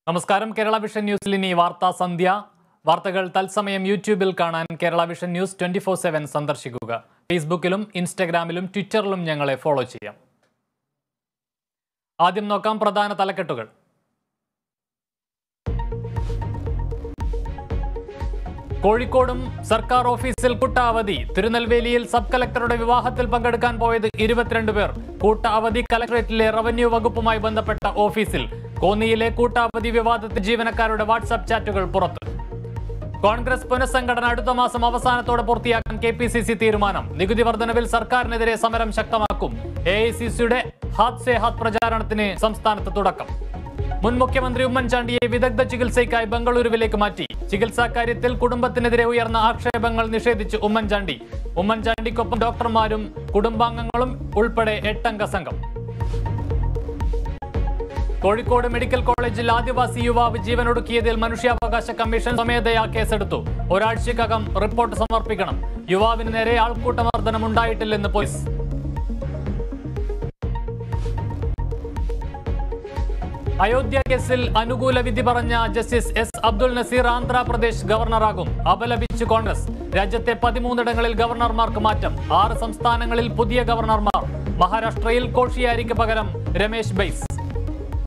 നമസ്കാരം കേരള വിഷൻ ന്യൂസിൽ ഇനി വാർത്താ സന്ധ്യ വാർത്തകൾ തത്സമയം യൂട്യൂബിൽ കാണാൻ Kerala vision news twenty four seven സന്ദർശിക്കുക ഫേസ്ബുക്കിലും ഇൻസ്റ്റഗ്രാമിലും ട്വിറ്ററിലും ഞങ്ങളെ ഫോളോ ചെയ്യാം ആദ്യം നോക്കാം പ്രധാന തലക്കെട്ടുകൾ കോഴിക്കോടും സർക്കാർ ഓഫീസിൽ കൂട്ട അവധി തിരുനെൽവേലിയിൽ സബ് കലക്ടറുടെ വിവാഹത്തിൽ പങ്കെടുക്കാൻ പോയത് ഇരുപത്തിരണ്ട് പേർ കൂട്ട അവധി കലക്ടറേറ്റിലെ റവന്യൂ വകുപ്പുമായി ബന്ധപ്പെട്ട ഓഫീസിൽ കോന്നിയിലെ കൂട്ട അവധി വിവാദത്തിൽ ജീവനക്കാരുടെ വാട്സാപ്പ് ചാറ്റുകൾ പുറത്ത് കോൺഗ്രസ് പുനഃസംഘടന അടുത്ത മാസം അവസാനത്തോടെ പൂർത്തിയാക്കാൻ കെ പി സി സി തീരുമാനം നികുതി വർധനവിൽ സർക്കാരിനെതിരെ സമരം ശക്തമാക്കും എ ഐ സി സിയുടെ ഹാത്ത് സേ ഹാത്ത് പ്രചാരണത്തിന് സംസ്ഥാനത്ത് തുടക്കം മുൻ മുഖ്യമന്ത്രി ഉമ്മൻചാണ്ടിയെ വിദഗ്ധ ചികിത്സയ്ക്കായി ബംഗളൂരുവിലേക്ക് മാറ്റി ചികിത്സാ കാര്യത്തിൽ കുടുംബത്തിനെതിരെ ഉയർന്ന ആക്ഷേപങ്ങൾ നിഷേധിച്ച് ഉമ്മൻചാണ്ടി ഉമ്മൻചാണ്ടിക്കൊപ്പം ഡോക്ടർമാരും കുടുംബാംഗങ്ങളും ഉൾപ്പെടെ എട്ടംഗ സംഘം കോഴിക്കോട് മെഡിക്കൽ കോളേജിൽ ആദിവാസി യുവാവ് ജീവനൊടുക്കിയതിൽ മനുഷ്യാവകാശ കമ്മീഷൻ സ്വമേധയാ കേസെടുത്തു ഒരാഴ്ചക്കകം റിപ്പോർട്ട് സമർപ്പിക്കണം യുവാവിന് നേരെ ആൾക്കൂട്ടമർദ്ദനം ഉണ്ടായിട്ടില്ലെന്ന് പോലീസ് അയോധ്യ കേസിൽ അനുകൂല വിധി പറഞ്ഞ ജസ്റ്റിസ് എസ് അബ്ദുൽ നസീർ ആന്ധ്രാപ്രദേശ് ഗവർണറാകും അപലപിച്ചു കോൺഗ്രസ് രാജ്യത്തെ പതിമൂന്നിടങ്ങളിൽ ഗവർണർമാർക്ക് മാറ്റം ആറ് സംസ്ഥാനങ്ങളിൽ പുതിയ ഗവർണർമാർ മഹാരാഷ്ട്രയിൽ കോഷിയാരിക്ക് പകരം രമേശ് ബൈസ്